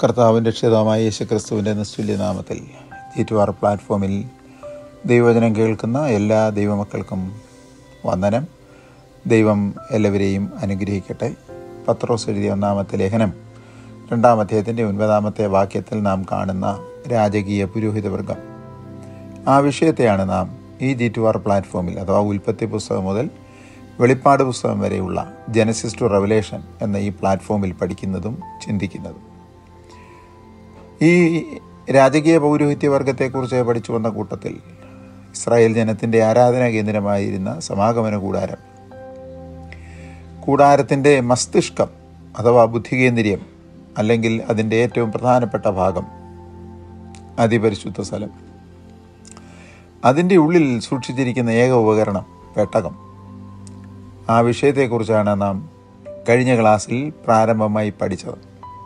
കർത്താവിൻ്റെ രക്ഷിതാവായ യേശു ക്രിസ്തുവിൻ്റെ നിസ്തുല്യ നാമത്തിൽ ജി ടു ആർ പ്ലാറ്റ്ഫോമിൽ ദൈവവചനം കേൾക്കുന്ന എല്ലാ ദൈവമക്കൾക്കും വന്ദനം ദൈവം എല്ലാവരെയും അനുഗ്രഹിക്കട്ടെ പത്രോസ് എഴുതിയ ഒന്നാമത്തെ ലേഖനം രണ്ടാം അധ്യായത്തിൻ്റെ ഒൻപതാമത്തെ വാക്യത്തിൽ നാം കാണുന്ന രാജകീയ പുരോഹിതവർഗം ആ വിഷയത്തെയാണ് നാം ഈ ജി ടു ആർ പ്ലാറ്റ്ഫോമിൽ അഥവാ ഉൽപ്പത്തി പുസ്തകം മുതൽ വെളിപ്പാട് പുസ്തകം വരെയുള്ള ജനസിസ് ടു റെവലേഷൻ എന്ന ഈ പ്ലാറ്റ്ഫോമിൽ പഠിക്കുന്നതും ചിന്തിക്കുന്നതും ഈ രാജകീയ പൗരോഹിത്യ വർഗത്തെക്കുറിച്ച് പഠിച്ചു വന്ന കൂട്ടത്തിൽ ഇസ്രായേൽ ജനത്തിൻ്റെ ആരാധനാ കേന്ദ്രമായിരുന്ന സമാഗമന കൂടാരം കൂടാരത്തിൻ്റെ മസ്തിഷ്കം അഥവാ ബുദ്ധികേന്ദ്രീയം അല്ലെങ്കിൽ അതിൻ്റെ ഏറ്റവും പ്രധാനപ്പെട്ട ഭാഗം അതിപരിശുദ്ധ സ്ഥലം അതിൻ്റെ ഉള്ളിൽ സൂക്ഷിച്ചിരിക്കുന്ന ഏക ഉപകരണം പെട്ടകം ആ വിഷയത്തെക്കുറിച്ചാണ് നാം കഴിഞ്ഞ ക്ലാസ്സിൽ പ്രാരംഭമായി പഠിച്ചത്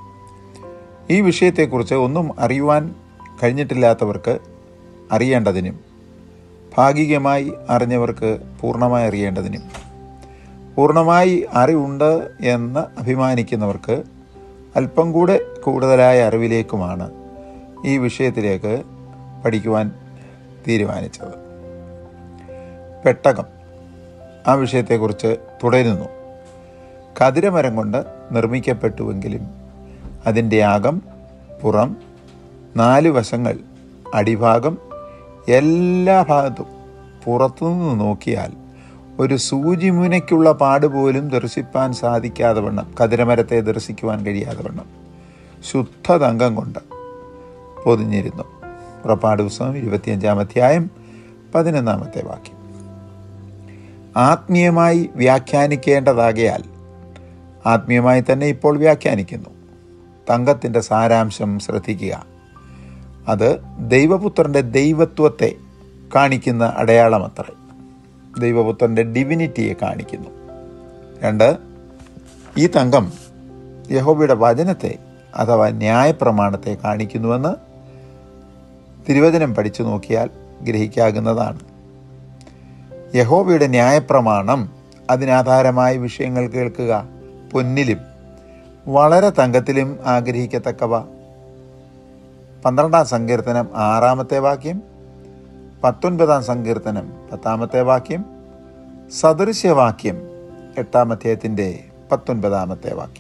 ഈ വിഷയത്തെക്കുറിച്ച് ഒന്നും അറിയുവാൻ കഴിഞ്ഞിട്ടില്ലാത്തവർക്ക് അറിയേണ്ടതിനും ഭാഗികമായി അറിഞ്ഞവർക്ക് പൂർണ്ണമായി അറിയേണ്ടതിനും പൂർണ്ണമായി അറിവുണ്ട് എന്ന് അഭിമാനിക്കുന്നവർക്ക് അല്പം കൂടെ കൂടുതലായ അറിവിലേക്കുമാണ് ഈ വിഷയത്തിലേക്ക് പഠിക്കുവാൻ തീരുമാനിച്ചത് പെട്ടകം ആ വിഷയത്തെക്കുറിച്ച് തുടരുന്നു കതിരമരം കൊണ്ട് നിർമ്മിക്കപ്പെട്ടുവെങ്കിലും അതിൻ്റെ അകം പുറം നാല് വശങ്ങൾ അടിഭാഗം എല്ലാ ഭാഗത്തും പുറത്തുനിന്ന് നോക്കിയാൽ ഒരു സൂചിമുനയ്ക്കുള്ള പാട് പോലും ദർശിപ്പാൻ സാധിക്കാതെ വണ്ണം കതിരമരത്തെ ദർശിക്കുവാൻ കഴിയാതെ വണ്ണം ശുദ്ധ തങ്കം കൊണ്ട് പൊതിഞ്ഞിരുന്നു പുറപ്പാട് പുസ്തകം ഇരുപത്തിയഞ്ചാം അധ്യായം പതിനൊന്നാമത്തെ വാക്യം ആത്മീയമായി വ്യാഖ്യാനിക്കേണ്ടതാകയാൽ ആത്മീയമായി തന്നെ ഇപ്പോൾ വ്യാഖ്യാനിക്കുന്നു തങ്കത്തിൻ്റെ സാരാംശം ശ്രദ്ധിക്കുക അത് ദൈവപുത്രൻ്റെ ദൈവത്വത്തെ കാണിക്കുന്ന അടയാളമത്രേ ദൈവപുത്രൻ്റെ ഡിവിനിറ്റിയെ കാണിക്കുന്നു രണ്ട് ഈ തങ്കം യഹോബയുടെ വചനത്തെ അഥവാ ന്യായപ്രമാണത്തെ കാണിക്കുന്നുവെന്ന് തിരുവചനം പഠിച്ചു നോക്കിയാൽ ഗ്രഹിക്കാകുന്നതാണ് യഹോബയുടെ ന്യായപ്രമാണം അതിനാധാരമായ വിഷയങ്ങൾ കേൾക്കുക പൊന്നിലും വളരെ തങ്കത്തിലും ആഗ്രഹിക്കത്തക്കവ പന്ത്രണ്ടാം സങ്കീർത്തനം ആറാമത്തെ വാക്യം പത്തൊൻപതാം സങ്കീർത്തനം പത്താമത്തെ വാക്യം സദൃശ്യവാക്യം എട്ടാം അധ്യായത്തിൻ്റെ പത്തൊൻപതാമത്തെ വാക്യം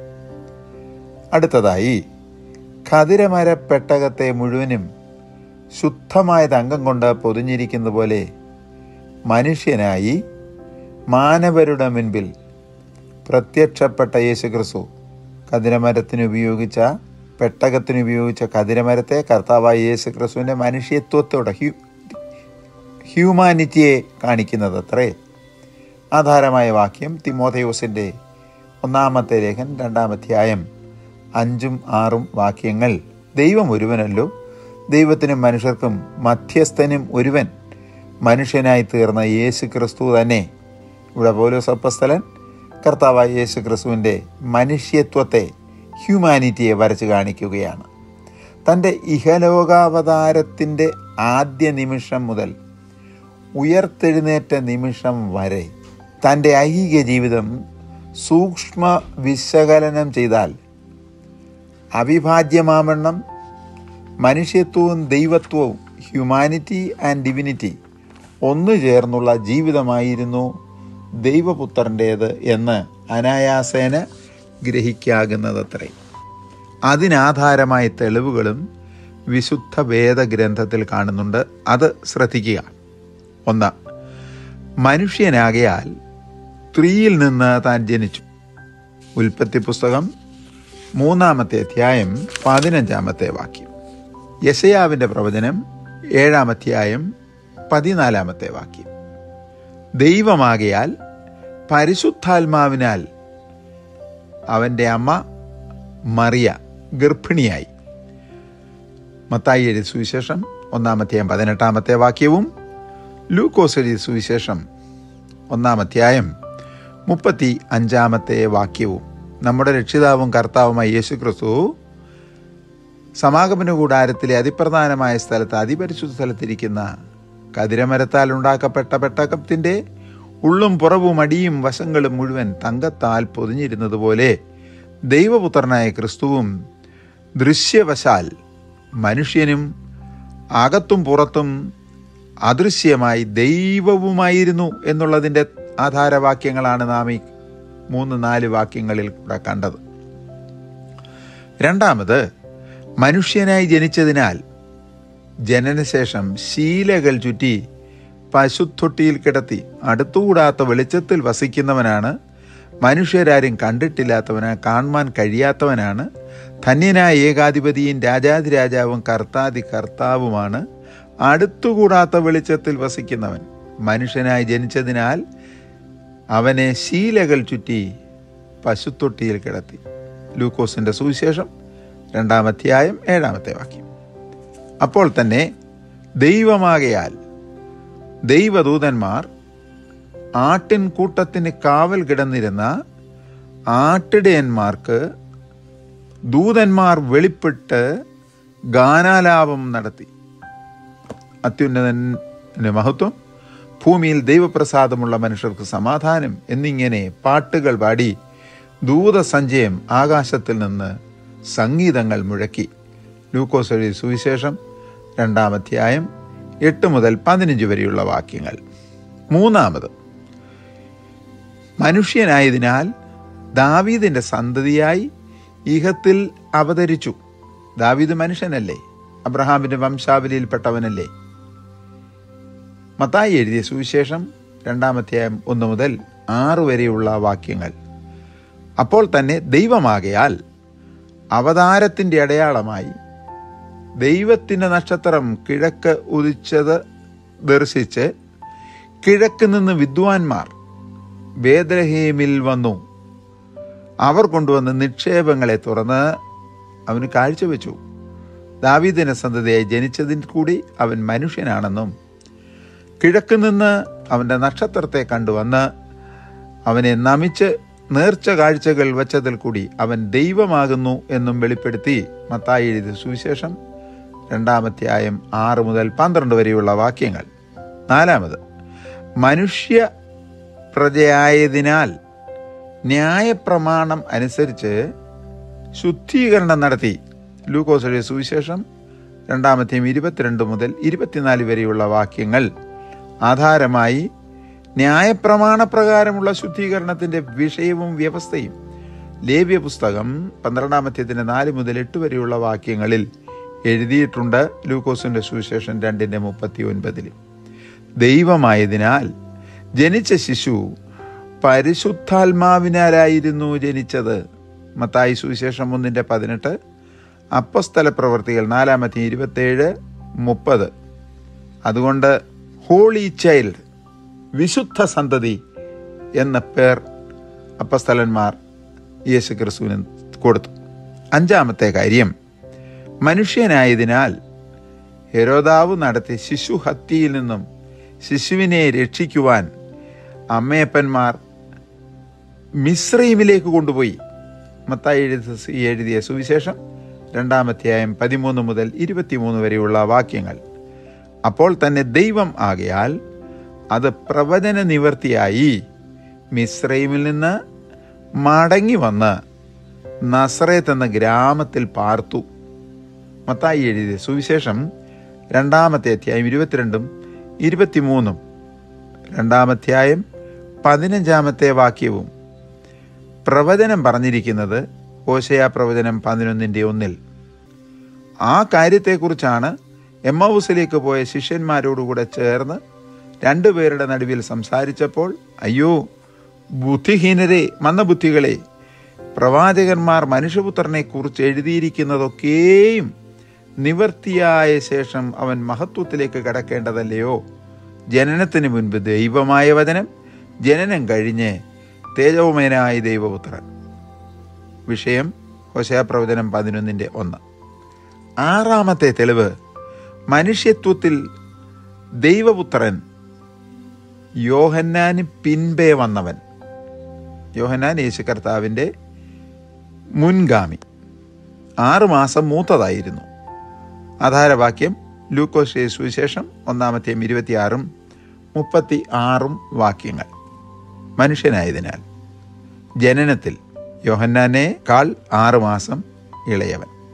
അടുത്തതായി ഖതിരമര പെട്ടകത്തെ മുഴുവനും ശുദ്ധമായ തങ്കം കൊണ്ട് പൊതിഞ്ഞിരിക്കുന്ന പോലെ മനുഷ്യനായി മാനവരുടെ മുൻപിൽ പ്രത്യക്ഷപ്പെട്ട യേശുക്രിസ്തു കതിരമരത്തിന് ഉപയോഗിച്ച പെട്ടകത്തിന് ഉപയോഗിച്ച കതിരമരത്തെ കർത്താവായ യേശു ക്രിസ്തുവിൻ്റെ മനുഷ്യത്വത്തോടെ ഹ്യൂ ഹ്യൂമാനിറ്റിയെ കാണിക്കുന്നത് അത്രേ ആധാരമായ വാക്യം തിമോഥയോസിൻ്റെ ഒന്നാമത്തെ ലേഖൻ രണ്ടാമധ്യായം അഞ്ചും ആറും വാക്യങ്ങൾ ദൈവം ഒരുവനല്ലോ ദൈവത്തിനും മനുഷ്യർക്കും മധ്യസ്ഥനും ഒരുവൻ മനുഷ്യനായി തീർന്ന യേശു ക്രിസ്തു തന്നെ ഇവിടെ പോലീസ് അപ്പസ്ഥലൻ കർത്താവായ യേശു ക്രിസ്തുവിൻ്റെ മനുഷ്യത്വത്തെ ഹ്യൂമാനിറ്റിയെ വരച്ച് കാണിക്കുകയാണ് തൻ്റെ ഇഹലോകാവതാരത്തിൻ്റെ ആദ്യ നിമിഷം മുതൽ ഉയർത്തെഴുന്നേറ്റ നിമിഷം വരെ തൻ്റെ ഐഹിക ജീവിതം സൂക്ഷ്മ വിശകലനം ചെയ്താൽ അവിഭാജ്യമാവണ്ണം മനുഷ്യത്വവും ദൈവത്വവും ഹ്യൂമാനിറ്റി ആൻഡ് ഡിവിനിറ്റി ഒന്നു ചേർന്നുള്ള ജീവിതമായിരുന്നു ദൈവപുത്രൻ്റേത് എന്ന് അനായാസേന ഗ്രഹിക്കാകുന്നതത്രേ അതിനാധാരമായ തെളിവുകളും വിശുദ്ധ വേദഗ്രന്ഥത്തിൽ കാണുന്നുണ്ട് അത് ശ്രദ്ധിക്കുക ഒന്ന് മനുഷ്യനാകയാൽ സ്ത്രീയിൽ നിന്ന് താൻ ജനിച്ചു ഉൽപ്പത്തി പുസ്തകം മൂന്നാമത്തെ അധ്യായം പതിനഞ്ചാമത്തെ വാക്യം യശയാവിൻ്റെ പ്രവചനം ഏഴാം അധ്യായം പതിനാലാമത്തെ വാക്യം ദൈവമാകയാൽ പരിശുദ്ധാത്മാവിനാൽ അവൻ്റെ അമ്മ മറിയ ഗർഭിണിയായി മത്തായി എഴുതി സുവിശേഷം ഒന്നാമധ്യായം പതിനെട്ടാമത്തെ വാക്യവും ലൂക്കോസ് എഴുതി സുവിശേഷം ഒന്നാമധ്യായം മുപ്പത്തി അഞ്ചാമത്തെ വാക്യവും നമ്മുടെ രക്ഷിതാവും കർത്താവുമായ യേശു ക്രിസ്തു സമാഗമന കൂടാരത്തിലെ അതിപ്രധാനമായ സ്ഥലത്ത് അതിപരിശുദ്ധ സ്ഥലത്തിരിക്കുന്ന കതിരമരത്താൽ ഉണ്ടാക്കപ്പെട്ട പെട്ടകത്തിൻ്റെ ഉള്ളും പുറവും അടിയും വശങ്ങളും മുഴുവൻ തങ്കത്താൽ പൊതിഞ്ഞിരുന്നതുപോലെ ദൈവപുത്രനായ ക്രിസ്തുവും ദൃശ്യവശാൽ മനുഷ്യനും അകത്തും പുറത്തും അദൃശ്യമായി ദൈവവുമായിരുന്നു എന്നുള്ളതിൻ്റെ ആധാരവാക്യങ്ങളാണ് നാം ഈ മൂന്ന് നാല് വാക്യങ്ങളിൽ കൂടെ കണ്ടത് രണ്ടാമത് മനുഷ്യനായി ജനിച്ചതിനാൽ ജനനശേഷം ശീലകൾ ചുറ്റി പശുത്തൊട്ടിയിൽ കിടത്തി അടുത്തുകൂടാത്ത വെളിച്ചത്തിൽ വസിക്കുന്നവനാണ് മനുഷ്യരാരും കണ്ടിട്ടില്ലാത്തവന് കാണുവാൻ കഴിയാത്തവനാണ് ധന്യനായ ഏകാധിപതിയും രാജാതിരാജാവും കർത്താതി കർത്താവുമാണ് അടുത്തുകൂടാത്ത വെളിച്ചത്തിൽ വസിക്കുന്നവൻ മനുഷ്യനായി ജനിച്ചതിനാൽ അവനെ ശീലകൾ ചുറ്റി പശുത്തൊട്ടിയിൽ കിടത്തി ലൂക്കോസിൻ്റെ സുവിശേഷം രണ്ടാമധ്യായം ഏഴാമത്തെ വാക്യം അപ്പോൾ തന്നെ ദൈവമാകയാൽ ദൈവദൂതന്മാർ ആട്ടിൻ കൂട്ടത്തിന് കാവൽ കിടന്നിരുന്ന ആട്ടിടയന്മാർക്ക് ദൂതന്മാർ വെളിപ്പെട്ട് ഗാനാലാപം നടത്തി അത്യുന്നതന് മഹത്വം ഭൂമിയിൽ ദൈവപ്രസാദമുള്ള മനുഷ്യർക്ക് സമാധാനം എന്നിങ്ങനെ പാട്ടുകൾ പാടി ദൂതസഞ്ചയം ആകാശത്തിൽ നിന്ന് സംഗീതങ്ങൾ മുഴക്കി ലൂക്കോസ് എഴുതിയ സുവിശേഷം രണ്ടാമധ്യായം എട്ട് മുതൽ പതിനഞ്ച് വരെയുള്ള വാക്യങ്ങൾ മൂന്നാമത് മനുഷ്യനായതിനാൽ ദാവീദിൻ്റെ സന്തതിയായി ഇഹത്തിൽ അവതരിച്ചു ദാവീദ് മനുഷ്യനല്ലേ അബ്രഹാമിൻ്റെ വംശാവലിയിൽപ്പെട്ടവനല്ലേ മത്തായി എഴുതിയ സുവിശേഷം രണ്ടാമധ്യായം ഒന്ന് മുതൽ ആറ് വരെയുള്ള വാക്യങ്ങൾ അപ്പോൾ തന്നെ ദൈവമാകയാൽ അവതാരത്തിൻ്റെ അടയാളമായി ദൈവത്തിൻ്റെ നക്ഷത്രം കിഴക്ക് ഉദിച്ചത് ദർശിച്ച് കിഴക്ക് നിന്ന് വിദ്വാൻമാർ വേദരഹേമിൽ വന്നു അവർ കൊണ്ടുവന്ന് നിക്ഷേപങ്ങളെ തുറന്ന് അവന് കാഴ്ചവെച്ചു ദാവീദിന സന്തതിയായി ജനിച്ചതിൽ കൂടി അവൻ മനുഷ്യനാണെന്നും കിഴക്ക് നിന്ന് അവൻ്റെ നക്ഷത്രത്തെ കണ്ടുവന്ന് അവനെ നമിച്ച് നേർച്ച കാഴ്ചകൾ വച്ചതിൽ കൂടി അവൻ ദൈവമാകുന്നു എന്നും വെളിപ്പെടുത്തി മത്തായി എഴുതിയ സുവിശേഷം രണ്ടാമധ്യായം ആറ് മുതൽ പന്ത്രണ്ട് വരെയുള്ള വാക്യങ്ങൾ നാലാമത് മനുഷ്യ പ്രജയായതിനാൽ ന്യായപ്രമാണം അനുസരിച്ച് ശുദ്ധീകരണം നടത്തി ലൂക്കോസയുടെ സുവിശേഷം രണ്ടാമത്തെയും ഇരുപത്തിരണ്ട് മുതൽ ഇരുപത്തിനാല് വരെയുള്ള വാക്യങ്ങൾ ആധാരമായി ന്യായപ്രമാണപ്രകാരമുള്ള ശുദ്ധീകരണത്തിൻ്റെ വിഷയവും വ്യവസ്ഥയും ലേവ്യ പുസ്തകം പന്ത്രണ്ടാമത്തേതിൻ്റെ നാല് മുതൽ എട്ട് വരെയുള്ള വാക്യങ്ങളിൽ എഴുതിയിട്ടുണ്ട് ലൂക്കോസിൻ്റെ സുവിശേഷം രണ്ടിൻ്റെ മുപ്പത്തി ഒൻപതിൽ ദൈവമായതിനാൽ ജനിച്ച ശിശു പരിശുദ്ധാത്മാവിനാലായിരുന്നു ജനിച്ചത് മത്തായി സുവിശേഷം ഒന്നിൻ്റെ പതിനെട്ട് അപ്പസ്ഥല പ്രവർത്തികൾ നാലാമത്തെ ഇരുപത്തേഴ് മുപ്പത് അതുകൊണ്ട് ഹോളി ചൈൽഡ് വിശുദ്ധ സന്തതി എന്ന പേർ അപ്പസ്ഥലന്മാർ യേശു ക്രിസ്തുവിന് കൊടുത്തു അഞ്ചാമത്തെ കാര്യം മനുഷ്യനായതിനാൽ ഹെരോദാവ് നടത്തിയ ശിശുഹത്യയിൽ നിന്നും ശിശുവിനെ രക്ഷിക്കുവാൻ അമ്മയപ്പന്മാർ മിശ്രൈമിലേക്ക് കൊണ്ടുപോയി മത്തായി എഴുതി എഴുതിയ സുവിശേഷം രണ്ടാമധ്യായം പതിമൂന്ന് മുതൽ ഇരുപത്തിമൂന്ന് വരെയുള്ള വാക്യങ്ങൾ അപ്പോൾ തന്നെ ദൈവം ആകയാൽ അത് പ്രവചന നിവർത്തിയായി മിശ്രൈമിൽ നിന്ന് മടങ്ങി വന്ന് നസ്രേത്ത് എന്ന ഗ്രാമത്തിൽ പാർത്തു മത്തായി എഴുതിയ സുവിശേഷം രണ്ടാമത്തെ അധ്യായം ഇരുപത്തിരണ്ടും ഇരുപത്തിമൂന്നും രണ്ടാമധ്യായം പതിനഞ്ചാമത്തെ വാക്യവും പ്രവചനം പറഞ്ഞിരിക്കുന്നത് ഓശയ പ്രവചനം പതിനൊന്നിൻ്റെ ഒന്നിൽ ആ കാര്യത്തെക്കുറിച്ചാണ് എം ഹൗസിലേക്ക് പോയ ശിഷ്യന്മാരോടുകൂടെ ചേർന്ന് രണ്ടുപേരുടെ നടുവിൽ സംസാരിച്ചപ്പോൾ അയ്യോ ബുദ്ധിഹീനരെ മന്ദബുദ്ധികളെ പ്രവാചകന്മാർ മനുഷ്യപുത്രനെ കുറിച്ച് എഴുതിയിരിക്കുന്നതൊക്കെയും നിവർത്തിയായ ശേഷം അവൻ മഹത്വത്തിലേക്ക് കടക്കേണ്ടതല്ലയോ ജനനത്തിന് മുൻപ് ദൈവമായ വചനം ജനനം കഴിഞ്ഞ് തേജോമയനായ ദൈവപുത്രൻ വിഷയം ഹോശയാപ്രവചനം പതിനൊന്നിൻ്റെ ഒന്ന് ആറാമത്തെ തെളിവ് മനുഷ്യത്വത്തിൽ ദൈവപുത്രൻ യോഹന്നാന് പിൻപേ വന്നവൻ യോഹന്നാൻ യേശു കർത്താവിൻ്റെ മുൻഗാമി ആറുമാസം മൂത്തതായിരുന്നു ആധാരവാക്യം ലൂക്കോസ് സുവിശേഷം ഒന്നാമത്തെയും ഇരുപത്തിയാറും മുപ്പത്തി ആറും വാക്യങ്ങൾ മനുഷ്യനായതിനാൽ ജനനത്തിൽ യോഹന്നാനേക്കാൾ ആറുമാസം ഇളയവൻ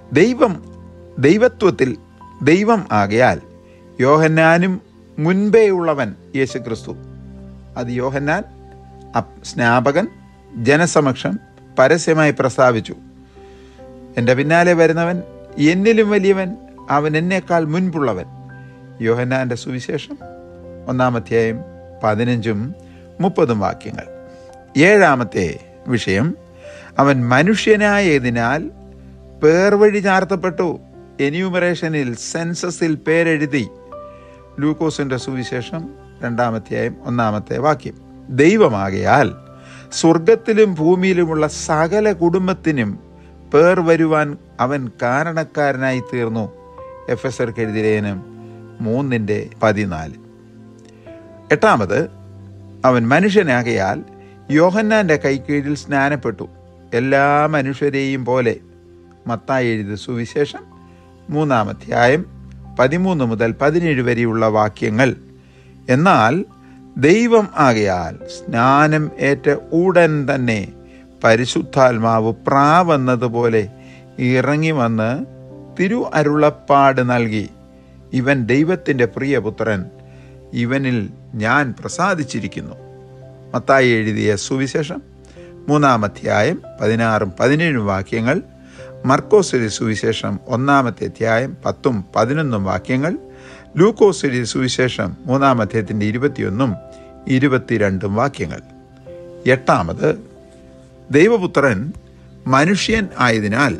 ദൈവം ദൈവത്വത്തിൽ ദൈവം ആകയാൽ യോഹന്നാനും മുൻപേ ഉള്ളവൻ യേശുക്രിസ്തു അത് യോഹന്നാൻ അപ്- സ്നാപകൻ ജനസമക്ഷം പരസ്യമായി പ്രസ്താവിച്ചു എൻ്റെ പിന്നാലെ വരുന്നവൻ എന്നിലും വലിയവൻ അവൻ എന്നേക്കാൾ മുൻപുള്ളവൻ യോഹന്നാൻ്റെ സുവിശേഷം ഒന്നാമധ്യായം പതിനഞ്ചും മുപ്പതും വാക്യങ്ങൾ ഏഴാമത്തെ വിഷയം അവൻ മനുഷ്യനായതിനാൽ പേർ വഴി ചാർത്തപ്പെട്ടു എന്യൂമറേഷനിൽ സെൻസസിൽ പേരെഴുതി ലൂക്കോസിന്റെ സുവിശേഷം രണ്ടാമധ്യായം ഒന്നാമത്തെ വാക്യം ദൈവമാകയാൽ സ്വർഗത്തിലും ഭൂമിയിലുമുള്ള സകല കുടുംബത്തിനും പേർ വരുവാൻ അവൻ കാരണക്കാരനായി തീർന്നു എഫ് എസ് ആർ എഴുതിലേനും മൂന്നിൻ്റെ പതിനാല് എട്ടാമത് അവൻ മനുഷ്യനാകയാൽ യോഹന്നാന്റെ കൈക്കീഴിൽ സ്നാനപ്പെട്ടു എല്ലാ മനുഷ്യരെയും പോലെ മത്തായി എഴുതിയ സുവിശേഷം മൂന്നാമധ്യായം പതിമൂന്ന് മുതൽ പതിനേഴ് വരെയുള്ള വാക്യങ്ങൾ എന്നാൽ ദൈവം ആകയാൽ സ്നാനം ഏറ്റ ഉടൻ തന്നെ പരിശുദ്ധാത്മാവ് പ്രാവെന്നതുപോലെ ഇറങ്ങി വന്ന് തിരു അരുളപ്പാട് നൽകി ഇവൻ ദൈവത്തിൻ്റെ പ്രിയപുത്രൻ ഇവനിൽ ഞാൻ പ്രസാദിച്ചിരിക്കുന്നു മത്തായി എഴുതിയ സുവിശേഷം മൂന്നാമധ്യായം പതിനാറും പതിനേഴും വാക്യങ്ങൾ മർക്കോസിരി സുവിശേഷം ഒന്നാമത്തെ അധ്യായം പത്തും പതിനൊന്നും വാക്യങ്ങൾ ലൂക്കോസിരി സുവിശേഷം മൂന്നാമധ്യായത്തിൻ്റെ ഇരുപത്തിയൊന്നും ഇരുപത്തിരണ്ടും വാക്യങ്ങൾ എട്ടാമത് ദൈവപുത്രൻ മനുഷ്യൻ ആയതിനാൽ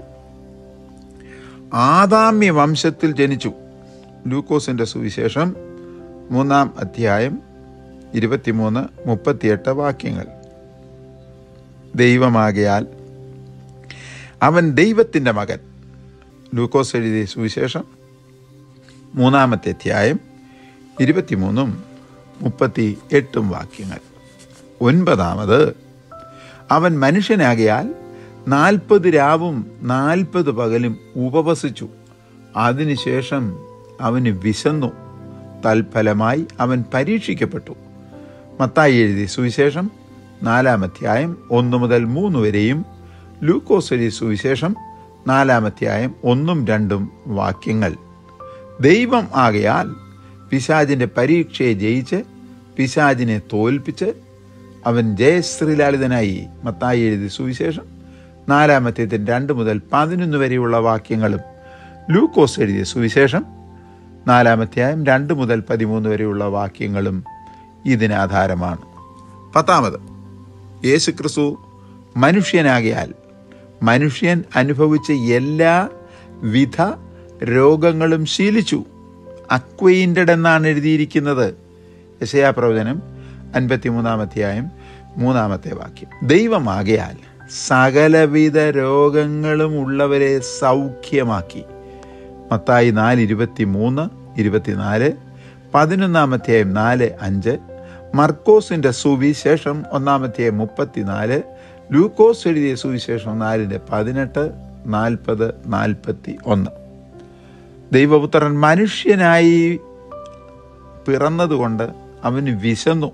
ആദാമ്യ വംശത്തിൽ ജനിച്ചു ലൂക്കോസിൻ്റെ സുവിശേഷം മൂന്നാം അധ്യായം ഇരുപത്തിമൂന്ന് മുപ്പത്തിയെട്ട് വാക്യങ്ങൾ ദൈവമാകയാൽ അവൻ ദൈവത്തിൻ്റെ മകൻ ലൂക്കോസ് എഴുതിയ സുവിശേഷം മൂന്നാമത്തെ അധ്യായം ഇരുപത്തിമൂന്നും മുപ്പത്തി എട്ടും വാക്യങ്ങൾ ഒൻപതാമത് അവൻ മനുഷ്യനാകിയാൽ നാൽപ്പത് രാവും നാൽപ്പത് പകലും ഉപവസിച്ചു അതിനുശേഷം അവന് വിശന്നു തൽഫലമായി അവൻ പരീക്ഷിക്കപ്പെട്ടു മത്തായി എഴുതിയ സുവിശേഷം നാലാം അധ്യായം ഒന്ന് മുതൽ മൂന്ന് വരെയും ലൂക്കോസ് എഴുതിയ സുവിശേഷം നാലാം അധ്യായം ഒന്നും രണ്ടും വാക്യങ്ങൾ ദൈവം ആകയാൽ പിശാജിന്റെ പരീക്ഷയെ ജയിച്ച് പിശാജിനെ തോൽപ്പിച്ച് അവൻ ജയശ്രീലാളിതനായി മത്തായി എഴുതിയ സുവിശേഷം നാലാമത്തേതിൽ രണ്ട് മുതൽ പതിനൊന്ന് വരെയുള്ള വാക്യങ്ങളും ലൂക്കോസ് എഴുതിയ സുവിശേഷം നാലാമധ്യായം രണ്ട് മുതൽ പതിമൂന്ന് വരെയുള്ള വാക്യങ്ങളും ഇതിനാധാരമാണ് പത്താമത് യേശുക്രിസ്തു മനുഷ്യനാകിയാൽ മനുഷ്യൻ അനുഭവിച്ച എല്ലാ വിധ രോഗങ്ങളും ശീലിച്ചു അക്വൈൻറ്റഡ് എന്നാണ് എഴുതിയിരിക്കുന്നത് യശയാ പ്രവചനം അൻപത്തിമൂന്നാം അധ്യായം മൂന്നാമത്തെ വാക്യം ദൈവമാകയാൽ സകലവിധ രോഗങ്ങളും ഉള്ളവരെ സൗഖ്യമാക്കി മത്തായി നാല് ഇരുപത്തി മൂന്ന് ഇരുപത്തിനാല് പതിനൊന്നാമധ്യായം നാല് അഞ്ച് മർക്കോസിന്റെ സുവിശേഷം ഒന്നാമധ്യായം മുപ്പത്തിനാല് ലൂക്കോസ് എഴുതിയ സുവിശേഷം നാലിൻ്റെ പതിനെട്ട് നാൽപ്പത് നാൽപ്പത്തി ഒന്ന് ദൈവപുത്രൻ മനുഷ്യനായി പിറന്നതുകൊണ്ട് അവന് വിശന്നു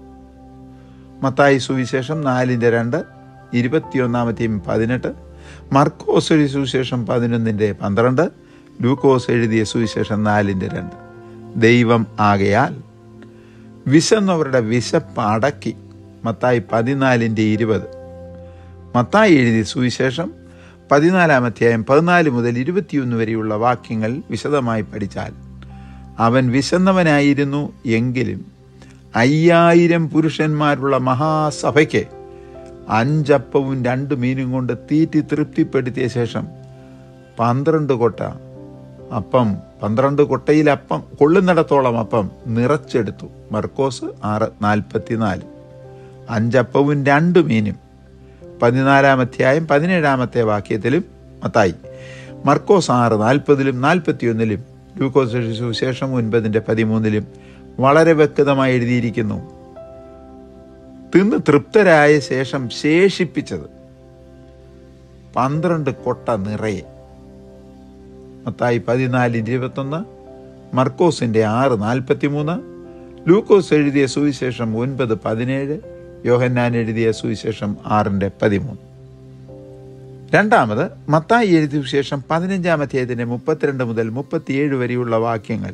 മത്തായി സുവിശേഷം നാലിൻ്റെ രണ്ട് ഇരുപത്തിയൊന്നാമത്തെയും പതിനെട്ട് മർക്കോസ് എഴുതിയ സുവിശേഷം പതിനൊന്നിൻ്റെ പന്ത്രണ്ട് ലൂക്കോസ് എഴുതിയ സുവിശേഷം നാലിൻ്റെ രണ്ട് ദൈവം ആകയാൽ വിശന്നവരുടെ വിശപ്പ് അടക്കി മത്തായി പതിനാലിൻ്റെ ഇരുപത് മത്തായി എഴുതിയ സുവിശേഷം പതിനാലാം അധ്യായം പതിനാല് മുതൽ ഇരുപത്തിയൊന്ന് വരെയുള്ള വാക്യങ്ങൾ വിശദമായി പഠിച്ചാൽ അവൻ വിശന്നവനായിരുന്നു എങ്കിലും അയ്യായിരം പുരുഷന്മാരുള്ള മഹാസഭയ്ക്ക് അഞ്ചപ്പവും രണ്ട് മീനും കൊണ്ട് തീറ്റി തൃപ്തിപ്പെടുത്തിയ ശേഷം പന്ത്രണ്ട് കൊട്ട അപ്പം പന്ത്രണ്ട് കൊട്ടയിൽ അപ്പം കൊള്ളുന്നിടത്തോളം അപ്പം നിറച്ചെടുത്തു മർക്കോസ് ആറ് നാൽപ്പത്തിനാല് അഞ്ചപ്പവും രണ്ട് മീനും പതിനാലാം അധ്യായം പതിനേഴാമത്തെ വാക്യത്തിലും മത്തായി മർക്കോസ് ആറ് നാൽപ്പതിലും നാൽപ്പത്തിയൊന്നിലും ലൂക്കോസ് സുവിശേഷം ഒൻപതിൻ്റെ പതിമൂന്നിലും വളരെ വ്യക്തമായി എഴുതിയിരിക്കുന്നു തിന്ന് തൃപ്തരായ ശേഷം ശേഷിപ്പിച്ചത് പന്ത്രണ്ട് കൊട്ട നിറയെ മത്തായി പതിനാല് ഇരുപത്തൊന്ന് മർക്കോസിന്റെ ആറ് നാൽപ്പത്തി മൂന്ന് ലൂക്കോസ് എഴുതിയ സുവിശേഷം ഒൻപത് പതിനേഴ് യോഹന്നാൻ എഴുതിയ സുവിശേഷം ആറിൻ്റെ പതിമൂന്ന് രണ്ടാമത് മത്തായി എഴുതിയ ശേഷം പതിനഞ്ചാം അധ്യായത്തിൻ്റെ മുപ്പത്തിരണ്ട് മുതൽ മുപ്പത്തിയേഴ് വരെയുള്ള വാക്യങ്ങൾ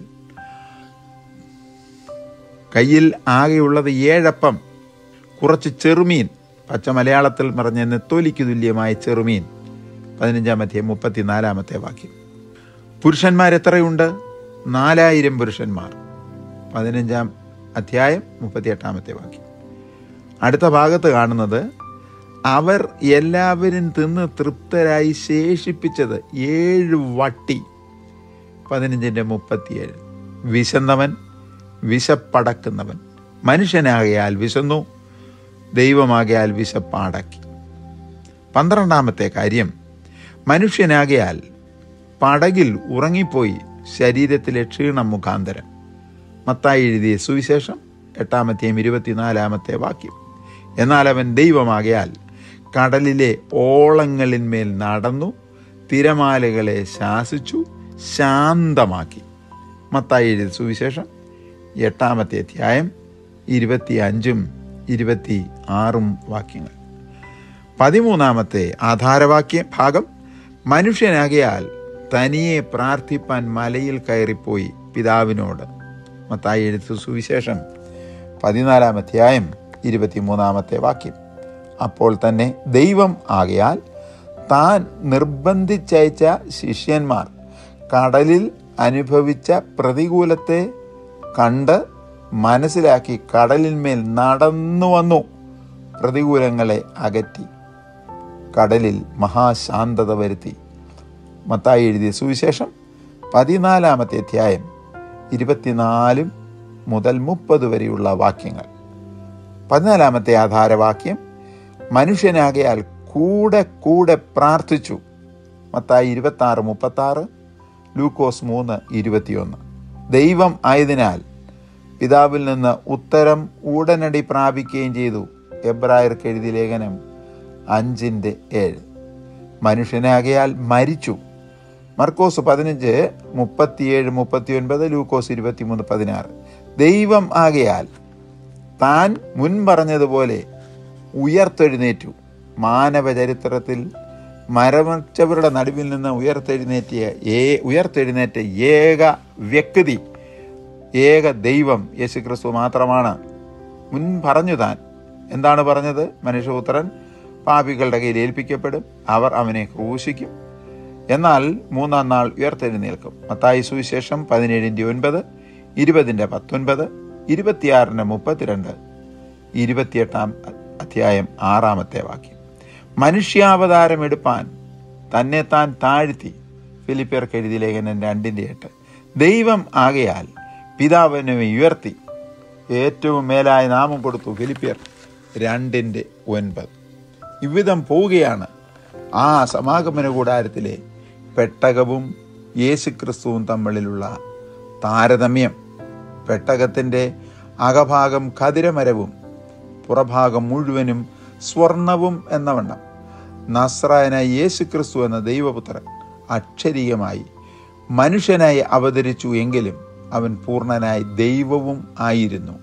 കയ്യിൽ ആകെയുള്ളത് ഏഴപ്പം കുറച്ച് ചെറുമീൻ പച്ച മലയാളത്തിൽ പറഞ്ഞ നെത്തോലിക്ക് തുല്യമായ ചെറുമീൻ പതിനഞ്ചാം അധ്യായം മുപ്പത്തിനാലാമത്തെ വാക്യം പുരുഷന്മാർ എത്രയുണ്ട് നാലായിരം പുരുഷന്മാർ പതിനഞ്ചാം അധ്യായം മുപ്പത്തിയെട്ടാമത്തെ വാക്യം അടുത്ത ഭാഗത്ത് കാണുന്നത് അവർ എല്ലാവരും തിന്ന് തൃപ്തരായി ശേഷിപ്പിച്ചത് ഏഴ് വട്ടി പതിനഞ്ചിൻ്റെ മുപ്പത്തിയേഴ് വിശന്നവൻ വിശപ്പടക്കുന്നവൻ മനുഷ്യനാകയാൽ വിശന്നു ദൈവമാകയാൽ വിശപ്പടക്കി പന്ത്രണ്ടാമത്തെ കാര്യം മനുഷ്യനാകയാൽ പടകിൽ ഉറങ്ങിപ്പോയി ശരീരത്തിലെ ക്ഷീണം മുഖാന്തരം മത്തായി എഴുതിയ സുവിശേഷം എട്ടാമത്തെയും ഇരുപത്തിനാലാമത്തെ വാക്യം എന്നാൽ അവൻ ദൈവമാകയാൽ കടലിലെ ഓളങ്ങളിന്മേൽ നടന്നു തിരമാലകളെ ശാസിച്ചു ശാന്തമാക്കി മത്തായി എഴുതിയ സുവിശേഷം എട്ടാമത്തെ അധ്യായം ഇരുപത്തി അഞ്ചും ഇരുപത്തി ആറും വാക്യങ്ങൾ പതിമൂന്നാമത്തെ ആധാരവാക്യ ഭാഗം മനുഷ്യനാകയാൽ തനിയെ പ്രാർത്ഥിപ്പാൻ മലയിൽ കയറിപ്പോയി പിതാവിനോട് മത്തായി എഴുത്ത് സുവിശേഷം പതിനാലാം അധ്യായം ഇരുപത്തിമൂന്നാമത്തെ വാക്യം അപ്പോൾ തന്നെ ദൈവം ആകയാൽ താൻ നിർബന്ധിച്ചയച്ച ശിഷ്യന്മാർ കടലിൽ അനുഭവിച്ച പ്രതികൂലത്തെ കണ്ട് മനസ്സിലാക്കി കടലിന്മേൽ നടന്നു വന്നു പ്രതികൂലങ്ങളെ അകറ്റി കടലിൽ മഹാശാന്തത വരുത്തി മത്തായി എഴുതിയ സുവിശേഷം പതിനാലാമത്തെ അധ്യായം ഇരുപത്തിനാലും മുതൽ മുപ്പത് വരെയുള്ള വാക്യങ്ങൾ പതിനാലാമത്തെ ആധാരവാക്യം മനുഷ്യനാകയാൽ കൂടെ കൂടെ പ്രാർത്ഥിച്ചു മത്തായി ഇരുപത്തി ആറ് മുപ്പത്തി ആറ് ലൂക്കോസ് മൂന്ന് ഇരുപത്തിയൊന്ന് ദൈവം ആയതിനാൽ പിതാവിൽ നിന്ന് ഉത്തരം ഉടനടി പ്രാപിക്കുകയും ചെയ്തു എബ്രായർക്ക് എഴുതിയ ലേഖനം അഞ്ചിൻ്റെ ഏഴ് മനുഷ്യനാകയാൽ മരിച്ചു മർക്കോസ് പതിനഞ്ച് മുപ്പത്തിയേഴ് മുപ്പത്തിയൊൻപത് ലൂക്കോസ് ഇരുപത്തിമൂന്ന് പതിനാറ് ദൈവം ആകയാൽ താൻ മുൻ പറഞ്ഞതുപോലെ ഉയർത്തെഴുന്നേറ്റു മാനവ ചരിത്രത്തിൽ മരമച്ചവരുടെ നടുവിൽ നിന്ന് ഉയർത്തെഴുന്നേറ്റിയ ഏ ഉയർത്തെഴുന്നേറ്റ ഏക വ്യക്തി ഏക ദൈവം യേശുക്രിസ്തു മാത്രമാണ് മുൻ പറഞ്ഞു താൻ എന്താണ് പറഞ്ഞത് മനുഷ്യപുത്രൻ പാപികളുടെ കയ്യിൽ ഏൽപ്പിക്കപ്പെടും അവർ അവനെ ക്രൂശിക്കും എന്നാൽ മൂന്നാം നാൾ ഉയർത്തെഴുന്നേൽക്കും മത്തായി സുവിശേഷം പതിനേഴിൻ്റെ ഒൻപത് ഇരുപതിൻ്റെ പത്തൊൻപത് ഇരുപത്തിയാറിൻ്റെ മുപ്പത്തിരണ്ട് ഇരുപത്തിയെട്ടാം അധ്യായം ആറാമത്തെ വാക്യം മനുഷ്യാവതാരം എടുപ്പാൻ തന്നെ താൻ താഴ്ത്തി ഫിലിപ്പിയർക്ക് എഴുതിയ ലേഖനം രണ്ടിൻ്റെ എട്ട് ദൈവം ആകയാൽ പിതാവിനെ ഉയർത്തി ഏറ്റവും മേലായ നാമം കൊടുത്തു ഫിലിപ്പിയർ രണ്ടിൻ്റെ ഒൻപത് ഇவ்விധം പോവുകയാണ് ആ സമാഗമന കൂടാരത്തിലെ പെട്ടകവും യേശുക്രിസ്തുവും തമ്മിലുള്ള താരതമ്യം പെട്ടകത്തിൻ്റെ അകഭാഗം കതിരമരവും പുറഭാഗം മുഴുവനും സ്വർണവും എന്ന വണ്ണം നസ്രായനായ യേശുക്രിസ്തു എന്ന ദൈവപുത്രൻ അക്ഷരീയമായി മനുഷ്യനായി അവതരിച്ചു എങ്കിലും അവൻ പൂർണ്ണനായി ദൈവവും ആയിരുന്നു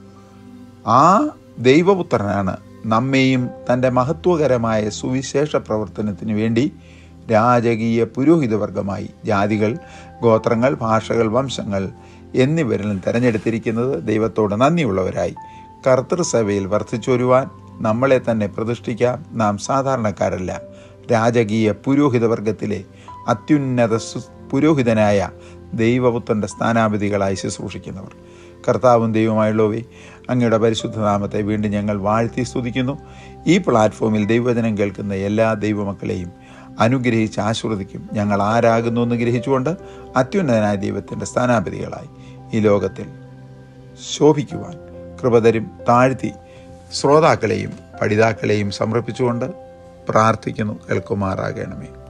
ആ ദൈവപുത്രനാണ് നമ്മെയും തൻ്റെ മഹത്വകരമായ സുവിശേഷ പ്രവർത്തനത്തിന് വേണ്ടി രാജകീയ പുരോഹിതവർഗമായി ജാതികൾ ഗോത്രങ്ങൾ ഭാഷകൾ വംശങ്ങൾ എന്നിവരിൽ തിരഞ്ഞെടുത്തിരിക്കുന്നത് ദൈവത്തോട് നന്ദിയുള്ളവരായി കർത്തൃസഭയിൽ വർദ്ധിച്ചു വരുവാൻ നമ്മളെ തന്നെ പ്രതിഷ്ഠിക്കാം നാം സാധാരണക്കാരല്ല രാജകീയ പുരോഹിതവർഗത്തിലെ അത്യുന്നത പുരോഹിതനായ ദൈവപുത്രൻ്റെ സ്ഥാനാപതികളായി ശുശ്രൂഷിക്കുന്നവർ കർത്താവും ദൈവമായുള്ളവേ അങ്ങയുടെ പരിശുദ്ധ നാമത്തെ വീണ്ടും ഞങ്ങൾ വാഴ്ത്തി സ്തുതിക്കുന്നു ഈ പ്ലാറ്റ്ഫോമിൽ ദൈവവചനം കേൾക്കുന്ന എല്ലാ ദൈവമക്കളെയും അനുഗ്രഹിച്ച് ആശ്രദിക്കും ഞങ്ങൾ ആരാകുന്നു എന്ന് ഗ്രഹിച്ചുകൊണ്ട് അത്യുന്നതനായ ദൈവത്തിൻ്റെ സ്ഥാനാപതികളായി ഈ ലോകത്തിൽ ശോഭിക്കുവാൻ കൃപതരും താഴ്ത്തി ശ്രോതാക്കളെയും പഠിതാക്കളെയും സമർപ്പിച്ചുകൊണ്ട് പ്രാർത്ഥിക്കുന്നു കേൾക്കുമാറാകണമേ